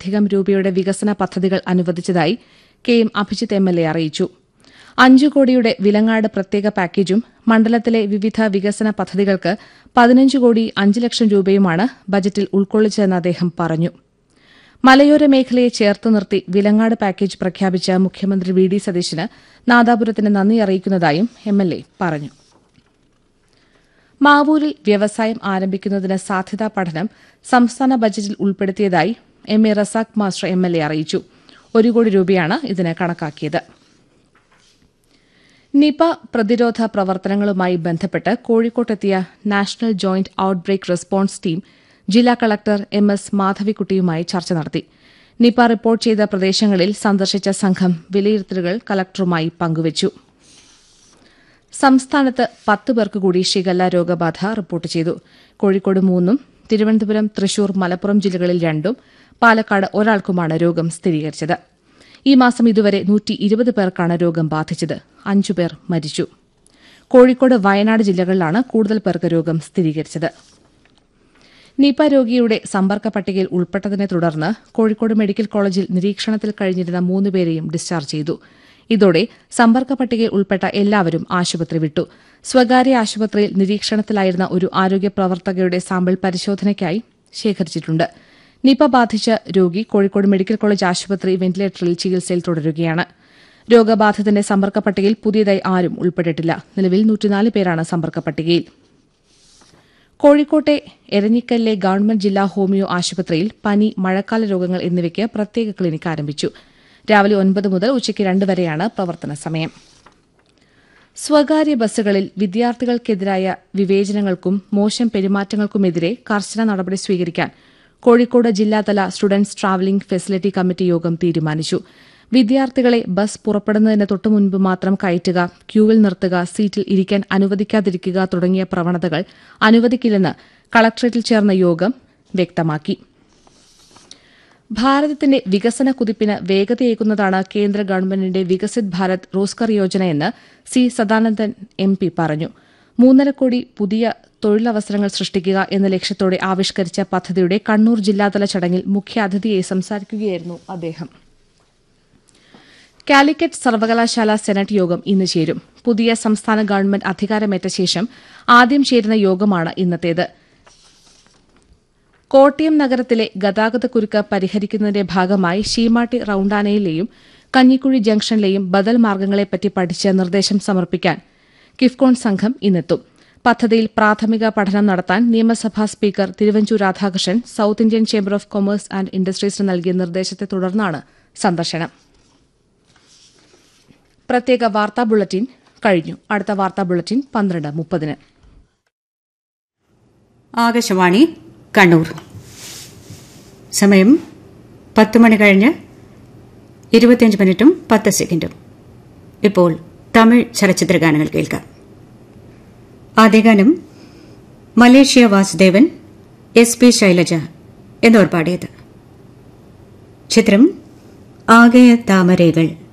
കോടിയിലധികം രൂപയുടെ വികസന പദ്ധതികൾ അനുവദിച്ചതായി K M Abhijith M L A അറിയിച്ചു അഞ്ചു കോടിയുടെ വിലങ്ങാട് പ്രത്യേക പാക്കേജും മണ്ഡലത്തിലെ വിവിധ വികസന പദ്ധതികൾക്ക് പതിനഞ്ച് കോടി അഞ്ച് ലക്ഷം രൂപയുമാണ് ബജറ്റിൽ ഉൾക്കൊള്ളിച്ചതെന്ന് അദ്ദേഹം പറഞ്ഞു മലയോര മേഖലയെ ചേർത്ത് നിർത്തി വിലങ്ങാട് പാക്കേജ് പ്രഖ്യാപിച്ച മുഖ്യമന്ത്രി വി ഡി സതീശന് നാദാപുരത്തിന് നന്ദി അറിയിക്കുന്നതായും എം എൽ എ പറഞ്ഞു മാവൂരിൽ വ്യവസായം ആരംഭിക്കുന്നതിന് സാധ്യതാ പഠനം സംസ്ഥാന ബജറ്റിൽ ഉൾപ്പെടുത്തിയതായി M A Razak master M L A അറിയിച്ചു ഒരു കോടി രൂപയാണ് ഇതിന് കണക്കാക്കിയത് നിപ പ്രതിരോധ പ്രവർത്തനങ്ങളുമായി ബന്ധപ്പെട്ട് കോഴിക്കോട്ടെത്തിയ national joint outbreak response team ജില്ലാ കളക്ടർ എം എസ് മാധവിക്കുട്ടിയുമായി ചർച്ച നടത്തി നിപ റിപ്പോർട്ട് ചെയ്ത പ്രദേശങ്ങളിൽ സന്ദർശിച്ച സംഘം വിലയിരുത്തലുകൾ കളക്ടറുമായി പങ്കുവച്ചു സംസ്ഥാനത്ത് പത്ത് പേർക്ക് കൂടി ഷിഗല്ല രോഗബാധ റിപ്പോർട്ട് ചെയ്തു കോഴിക്കോട് മൂന്നും തിരുവനന്തപുരം തൃശൂർ മലപ്പുറം ജില്ലകളിൽ രണ്ടും പാലക്കാട് ഒരാൾക്കുമാണ് രോഗം സ്ഥിരീകരിച്ചത് ഈ മാസം ഇതുവരെ നൂറ്റി ഇരുപത് പേർക്കാണ് രോഗം ബാധിച്ചത് അഞ്ചുപേർ മരിച്ചു കോഴിക്കോട് വയനാട് ജില്ലകളിലാണ് കൂടുതൽ പേർക്ക് രോഗം സ്ഥിരീകരിച്ചത് നിപ രോഗിയുടെ സമ്പർക്ക പട്ടികയിൽ ഉൾപ്പെട്ടതിനെ തുടർന്ന് കോഴിക്കോട് മെഡിക്കൽ കോളേജിൽ നിരീക്ഷണത്തിൽ കഴിഞ്ഞിരുന്ന മൂന്നുപേരെയും ഡിസ്ചാർജ് ചെയ്തു ഇതോടെ സമ്പർക്ക പട്ടികയിൽ ഉൾപ്പെട്ട എല്ലാവരും ആശുപത്രി വിട്ടു സ്വകാര്യ ആശുപത്രിയിൽ നിരീക്ഷണത്തിലായിരുന്ന ഒരു ആരോഗ്യ പ്രവർത്തകയുടെ സാമ്പിൾ പരിശോധനയ്ക്കായി ശേഖരിച്ചിട്ടുണ്ട് നിപ ബാധിച്ച രോഗി കോഴിക്കോട് മെഡിക്കൽ കോളേജ് ആശുപത്രി വെന്റിലേറ്ററിൽ ചികിത്സയിൽ തുടരുകയാണ് രോഗബാധിതന്റെ സമ്പർക്ക പട്ടികയിൽ പുതിയതായി ആരും ഉൾപ്പെട്ടിട്ടില്ല നിലവിൽ നൂറ്റിനാല് പേരാണ് സമ്പർക്ക പട്ടികയിൽ കോഴിക്കോട്ടെ എരഞ്ഞിക്കലിലെ ഗവൺമെന്റ് ജില്ലാ ഹോമിയോ ആശുപത്രിയിൽ പനി മഴക്കാല രോഗങ്ങൾ എന്നിവയ്ക്ക് പ്രത്യേക ക്ലിനിക് ആരംഭിച്ചു രാവിലെ ഒൻപത് മുതൽ ഉച്ചയ്ക്ക് രണ്ട് വരെയാണ് പ്രവർത്തന സമയം സ്വകാര്യ ബസ്സുകളിൽ വിദ്യാർത്ഥികൾക്കെതിരായ വിവേചനങ്ങൾക്കും മോശം പെരുമാറ്റങ്ങൾക്കുമെതിരെ കർശന നടപടി സ്വീകരിക്കാൻ കോഴിക്കോട് ജില്ലാതല സ്റ്റുഡന്റ്സ് ട്രാവലിംഗ് ഫെസിലിറ്റി കമ്മിറ്റി യോഗം തീരുമാനിച്ചു വിദ്യാർത്ഥികളെ ബസ് പുറപ്പെടുന്നതിന് തൊട്ടുമുൻപ് മാത്രം കയറ്റുക ക്യൂവിൽ നിർത്തുക സീറ്റിൽ ഇരിക്കാൻ അനുവദിക്കാതിരിക്കുക തുടങ്ങിയ പ്രവണതകൾ അനുവദിക്കില്ലെന്ന് കളക്ടറേറ്റിൽ ചേർന്ന യോഗം വ്യക്തമാക്കി ഭാരതത്തിന്റെ വികസന കുതിപ്പിന് വേഗതയേക്കുന്നതാണ് കേന്ദ്ര ഗവൺമെന്റിന്റെ വികസിത് ഭാരത് റോസ്കർ യോജനയെന്ന് സി സദാനന്ദൻ എം പി പറഞ്ഞു മൂന്നര കോടി പുതിയ തൊഴിലവസരങ്ങൾ സൃഷ്ടിക്കുക എന്ന ലക്ഷ്യത്തോടെ ആവിഷ്കരിച്ച പദ്ധതിയുടെ കണ്ണൂർ ജില്ലാതല ചടങ്ങിൽ മുഖ്യാതിഥിയായി സംസാരിക്കുകയായിരുന്നു അദ്ദേഹം കാലിക്കറ്റ് സർവകലാശാല സെനറ്റ് യോഗം ഇന്ന് ചേരും പുതിയ സംസ്ഥാന ഗവൺമെന്റ് അധികാരമേറ്റ ശേഷം ആദ്യം ചേരുന്ന യോഗമാണ് ഇന്നത്തേത് കോട്ടയം നഗരത്തിലെ ഗതാഗതക്കുരുക്ക് പരിഹരിക്കുന്നതിന്റെ ഭാഗമായി ശീമാട്ടി റൌണ്ടാനയിലെയും കഞ്ഞിക്കുഴി ജംഗ്ഷനിലെയും ബദൽ മാർഗ്ഗങ്ങളെപ്പറ്റി പഠിച്ച് നിർദ്ദേശം സമർപ്പിക്കാൻ കിഫ്കോൺ സംഘം ഇന്നെത്തും പദ്ധതിയിൽ പ്രാഥമിക പഠനം നടത്താൻ നിയമസഭാ speaker Thiruvanchoor Radhakrishnan South Indian chamber of commerce and ഇൻഡസ്ട്രീസിന് നൽകിയ നിർദ്ദേശത്തെ തുടർന്നാണ് സന്ദർശനം പ്രത്യേക വാർത്താ ബുള്ളറ്റിൻ കഴിഞ്ഞു അടുത്ത വാർത്താ ബുള്ളറ്റിൻ പന്ത്രണ്ട് മുപ്പതിന് ആകാശവാണി കണ്ണൂർ സമയം പത്ത് മണി കഴിഞ്ഞ് ഇരുപത്തിയഞ്ച് മിനിറ്റും പത്ത് സെക്കൻഡും ഇപ്പോൾ തമിഴ് ചലച്ചിത്ര ഗാനങ്ങൾ കേൾക്കാം ആദ്യ ഗാനം Malaysia Vasudevan S P Shailaja എന്നിവർ പാടിയത് ചിത്രം ആകയ താമരകൾ